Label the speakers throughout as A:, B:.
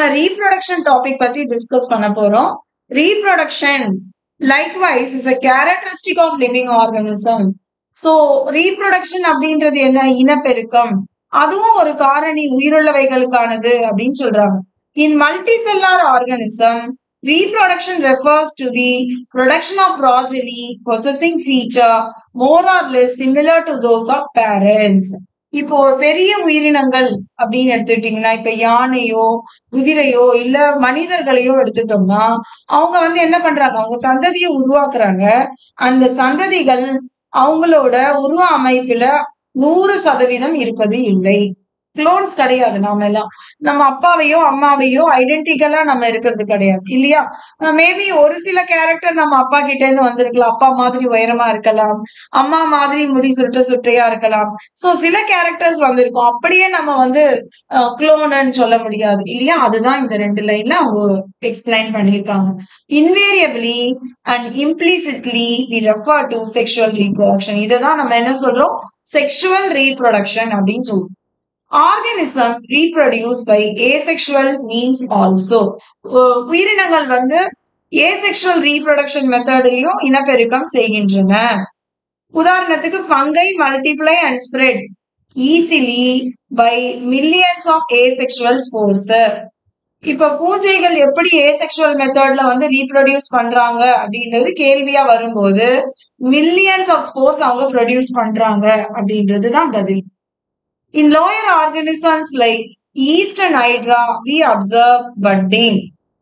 A: Reproduction topic பத்தி discuss பண்ண போறோம் reproduction likewise is a characteristic of living organism so reproduction அப்படின்றது என்ன இனப்பெருக்கம் அதுவும் ஒரு காரணி உயிருள்ளவைகளுக்கானது அப்படின்னு சொல்றாங்க in multicellular organism reproduction refers to the production of progeny possessing feature more or less similar to those of parents இப்போ பெரிய உயிரினங்கள் அப்படின்னு எடுத்துக்கிட்டீங்கன்னா இப்ப யானையோ குதிரையோ இல்ல மனிதர்களையோ எடுத்துட்டோம்னா அவங்க வந்து என்ன பண்றாங்க அவங்க சந்ததியை உருவாக்குறாங்க அந்த சந்ததிகள் அவங்களோட உருவ அமைப்புல நூறு சதவீதம் இருப்பது இல்லை குளோன்ஸ் கிடையாது நாம எல்லாம் நம்ம அப்பாவையோ அம்மாவையோ ஐடென்டிக்கலா நம்ம இருக்கிறது கிடையாது இல்லையா மேபி ஒரு சில கேரக்டர் நம்ம அப்பா கிட்ட இருந்து வந்திருக்கலாம் அப்பா மாதிரி உயரமா இருக்கலாம் அம்மா மாதிரி முடி சுருட்ட சுட்டையா இருக்கலாம் சோ சில கேரக்டர்ஸ் வந்திருக்கும் அப்படியே நம்ம வந்து குளோனன்னு சொல்ல முடியாது இல்லையா அதுதான் இந்த ரெண்டு லைன்ல அவங்க எக்ஸ்பிளைன் பண்ணியிருக்காங்க invariably and implicitly we refer to sexual reproduction இதை தான் நம்ம என்ன சொல்றோம் செக்ஷுவல் ரீப்ரொடக்ஷன் அப்படின்னு சொல்றோம் organism reproduce by asexual means also உயிரினங்கள் வந்து ஏசெக்சுவல் ரீப்ரொடக்ஷன் மெத்தட்லயும் இனப்பெருக்கம் செய்கின்றன உதாரணத்துக்கு fungi multiply and spread easily by millions of asexual spores இப்ப பூஜைகள் எப்படி ஏசெக்சுவல் மெத்தட்ல வந்து ரீப்ரொடியூஸ் பண்றாங்க அப்படின்றது கேள்வியா வரும்போது மில்லியன்ஸ் ஆஃப் ஸ்போர்ஸ் அவங்க ப்ரொடியூஸ் பண்றாங்க அப்படின்றது தான் பதில் In lower organisms like yeast and hydra, we observe budding.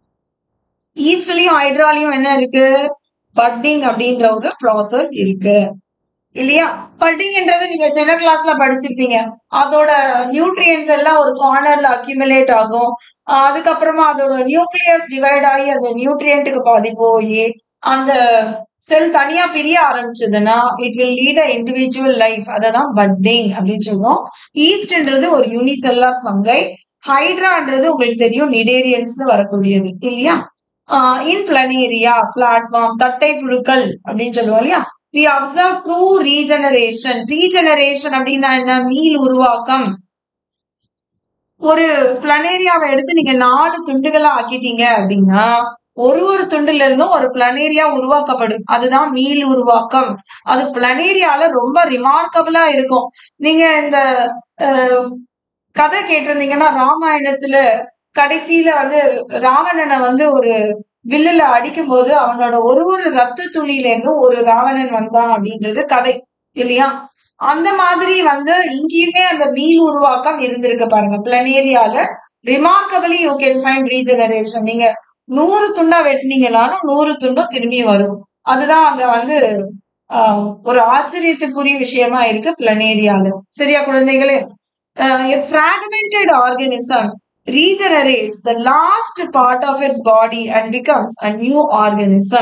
A: ஈஸ்ட்லயும் ஹைட்ராலையும் என்ன இருக்கு பட்டிங் அப்படின்ற ஒரு ப்ராசஸ் இருக்கு இல்லையா பட்டிங்ன்றது நீங்க சின்ன கிளாஸ்ல படிச்சிருப்பீங்க அதோட நியூட்ரியன்ஸ் எல்லாம் ஒரு கார்னர்ல அக்யூமுலேட் ஆகும் அதுக்கப்புறமா அதோட நியூக்ளியஸ் டிவைட் ஆகி அந்த நியூட்ரியன்ட்டுக்கு பாதி போய் அந்த செல் தனியா பிரிய ஆரம்பிச்சதுன்னா it will lead a individual life அதை தான் பட்டிங் அப்படின்னு சொல்லுவோம் ஈஸ்ட்ன்றது ஒரு யூனிசெல்லார் ஃபங்கை ஹைட்ரான்றது உங்களுக்கு தெரியும் நிடேரியன்ஸ்ல வரக்கூடியது இல்லையா இன் பிளனேரியா பிளாட்ஃபார்ம் தட்டை புழுக்கள் அப்படின்னு சொல்லுவோம் இல்லையா we observe true regeneration regeneration அப்படின்னா என்ன மீள் உருவாக்கம் ஒரு பிளனேரியாவை எடுத்து நீங்க நாலு துண்டுகளா ஆக்கிட்டீங்க அப்படின்னா ஒரு ஒரு துண்டுல இருந்தும் ஒரு பிளனேரியா உருவாக்கப்படும் அதுதான் மீள் உருவாக்கம் அது பிளனேரியால ரொம்ப ரிமார்க்கபிளா இருக்கும் நீங்க இந்த கதை கேட்டிருந்தீங்கன்னா ராமாயணத்துல கடைசியில வந்து ராவணனை வந்து ஒரு வில்லுல அடிக்கும் போது அவனோட ஒரு ஒரு ரத்த துளியில இருந்து ஒரு ராவணன் வந்தான் அப்படின்றது கதை இல்லையா அந்த மாதிரி வந்து இங்கேயுமே அந்த மீள் உருவாக்கம் இருந்திருக்கு பாருங்க பிளனேரியால remarkably you can find regeneration நீங்க நூறு துண்டா வெட்டினீங்கனாலும் நூறு துண்டும் திரும்பி வரும் அதுதான் அங்க வந்து ஒரு ஆச்சரியத்துக்குரிய விஷயமா இருக்கு பிளனேரியால சரியா குழந்தைகளே fragmented organism regenerates the last part of its body and becomes a new organism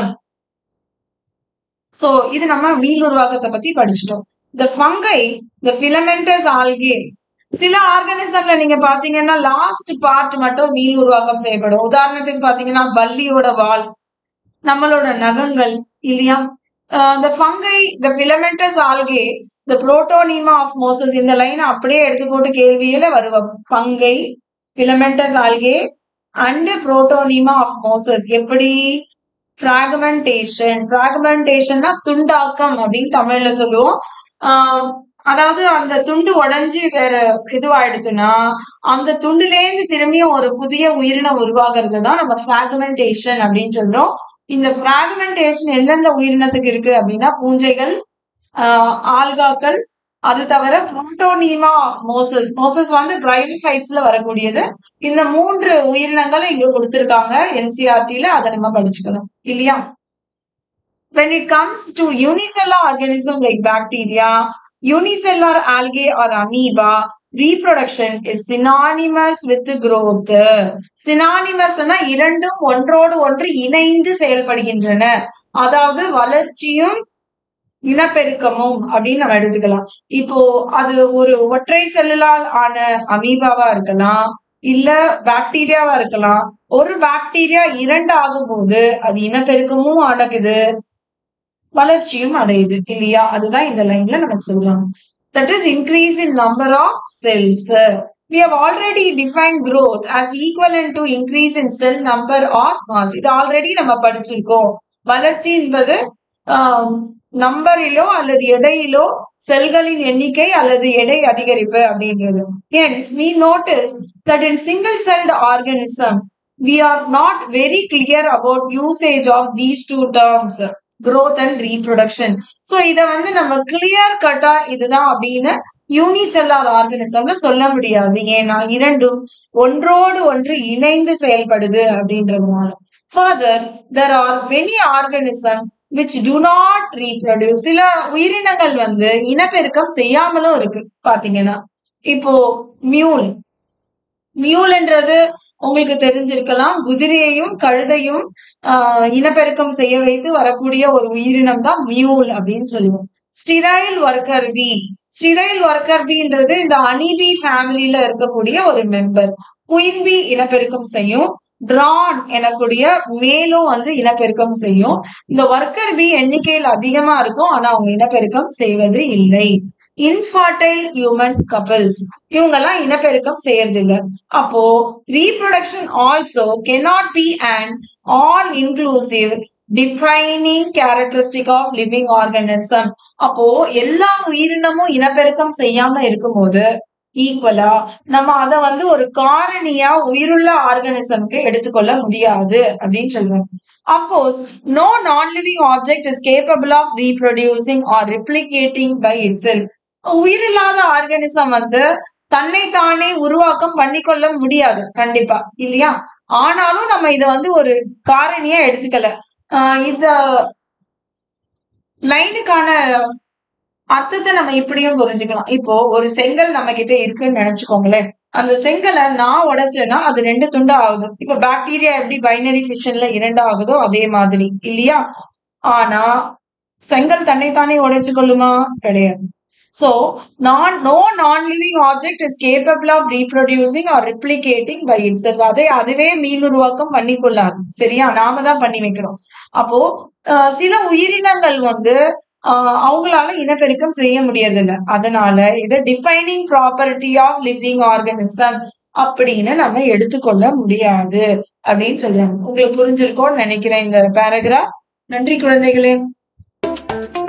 A: so இது நம்ம மீள் உருவாக்கத்தை பத்தி படிச்சிட்டோம் the fungi the filamentous algae சில ஆர்கானிசம்ல நீங்க பாத்தீங்கன்னா லாஸ்ட் பார்ட் மட்டும் மீள் உருவாக்கம் செய்யப்படும் உதாரணத்துக்கு பாத்தீங்கன்னா பல்லியோட வால் நம்மளோட நகங்கள் இல்லையா the fungi the filamentous algae the protonema of moses இந்த லைன் அப்படியே எடுத்து போட்டு கேள்வியில வருவோம் fungi filamentous algae and protonema of moses எப்படி fragmentation fragmentationனா துண்டாக்கம் அப்படின்னு தமிழ்ல சொல்லுவோம் அதாவது அந்த துண்டு உடஞ்சி வேற இதுவாயிடுதுன்னா அந்த துண்டுலேருந்து திரும்பியும் ஒரு புதிய உயிரினம் உருவாகிறது தான் நம்ம பிராக்மெண்டேஷன் அப்படின்னு சொல்றோம் இந்த பிராக்மெண்டேஷன் எந்தெந்த உயிரினத்துக்கு இருக்கு அப்படின்னா பூஞ்சைகள் ஆல்காக்கள் அது தவிர புரோட்டோனிமா மோசஸ் மோசஸ் வந்து பிரையோஃபைட்ஸ்ல வரக்கூடியது இந்த மூன்று உயிரினங்களை இங்க கொடுத்திருக்காங்க என்சிஆர்டில அதை நம்ம படிச்சுக்கணும் இல்லையா when it comes to unicellular organism like bacteria unicellular algae or amoeba reproduction is synonymous with growth synonymous இரண்டும் ஒன்றோடு ஒன்று இணைந்து செயல்படுகின்றன அதாவது வளர்ச்சியும் இனப்பெருக்கமும் அப்படின்னு நம்ம எடுத்துக்கலாம் இப்போ அது ஒரு ஒற்றை செல்லால் ஆன அமீபாவா இருக்கலாம் இல்ல பாக்டீரியாவா இருக்கலாம் ஒரு பாக்டீரியா இரண்டு ஆகும்போது அது இனப்பெருக்கமும் அடக்குது வளர்ச்சியும் அடையுது இல்லையா அதுதான் இந்த லைன்ல நமக்கு சொல்றாங்க that is increase in number of cells we have already defined growth as equivalent to increase in cell number or mass இது ஆல்ரெடி நம்ம படிச்சிருக்கோம் வளர்ச்சி என்பது நம்பரிலோ அல்லது எடையிலோ செல்களின் எண்ணிக்கை அல்லது எடை அதிகரிப்பு அப்படின்றது hence we notice that in single celled organism we are not very clear about usage of these two terms growth and reproduction so இத வந்து நம்ம clear கட்டா இதுதான் அப்படின்னு யூனிசெல்லார் ஆர்கனிசம்ல சொல்ல முடியாது ஏன்னா இரண்டும் ஒன்றோடு ஒன்று இணைந்து செயல்படுது அப்படின்றதுனால further there are many organism which do not reproduce சில உயிரினங்கள் வந்து இனப்பெருக்கம் செய்யாமலும் இருக்கு பாத்தீங்கன்னா இப்போ மியூல் மியூல்ன்றது உங்களுக்கு தெரிஞ்சிருக்கலாம் குதிரையையும் கழுதையும் ஆஹ் இனப்பெருக்கம் செய்ய வைத்து வரக்கூடிய ஒரு உயிரினம் தான் மியூல் அப்படின்னு சொல்லுவோம் sterile worker bee sterile worker பீன்றது இந்த அனிபி ஃபேமிலியில இருக்கக்கூடிய ஒரு மெம்பர் குயின் பி இனப்பெருக்கம் செய்யும் டிரான் எனக்கூடிய மேலும் வந்து இனப்பெருக்கம் செய்யும் இந்த ஒர்க்கர் பி எண்ணிக்கையில் அதிகமா இருக்கும் ஆனா அவங்க இனப்பெருக்கம் செய்வது இல்லை இன்ஃபர்டைல் ஹியூமன் கப்பிள்ஸ் இவங்க எல்லாம் இனப்பெருக்கம் செய்யறது இல்ல அப்போ reproduction also cannot be and all inclusive defining characteristic of living organism அப்போ எல்லா உயிரினமும் இனப்பெருக்கம் செய்யாம இருக்கும்போது ஈக்குவலா நம்ம அத வந்து ஒரு காரணியா உயிருள்ள ஆர்கனிசம்க்கு எடுத்துக்கொள்ள முடியாது அப்படின்னு சொல்றாங்க of course no non living object is capable of reproducing or replicating by it உயிரில்லாத ஆர்கனிசம் வந்து தன்னை தானே உருவாக்கம் பண்ணிக்கொள்ள முடியாது கண்டிப்பா இல்லையா ஆனாலும் நம்ம இத வந்து ஒரு காரணியா எடுத்துக்கல ஆஹ் இந்த லைனுக்கான அர்த்தத்தை நம்ம இப்படியும் புரிஞ்சுக்கலாம் இப்போ ஒரு செங்கல் நம்ம கிட்ட இருக்குன்னு நினைச்சுக்கோங்களேன் அந்த செங்கலை நான் உடைச்சேன்னா அது ரெண்டு துண்டா ஆகுது இப்ப பாக்டீரியா எப்படி பைனரி ஃபிஷன்ல இரண்டு ஆகுதோ அதே மாதிரி இல்லையா ஆனா செங்கல் தன்னைத்தானே உடைச்சு கொள்ளுமா கிடையாது So, non, no non-living object is capable of reproducing or replicating by itself. அதை அதுவே மீளுருவாக்கம் பண்ணிக்கொள்ளாது சரியா நாம தான் பண்ணி வைக்கிறோம் அப்போ அஹ், சில உயிரினங்கள் வந்து ஆஹ், அவங்களால இனப்பெருக்கம் செய்ய முடியறது இல்ல அதனால இதை defining property of living organism அப்படின்னு நம்ம எடுத்துக்கொள்ள முடியாது அப்படின்னு சொல்றாங்க உங்களுக்கு புரிஞ்சிருக்கோம்னு நினைக்கிறேன் இந்த பேராகிராஃப் நன்றி குழந்தைகளே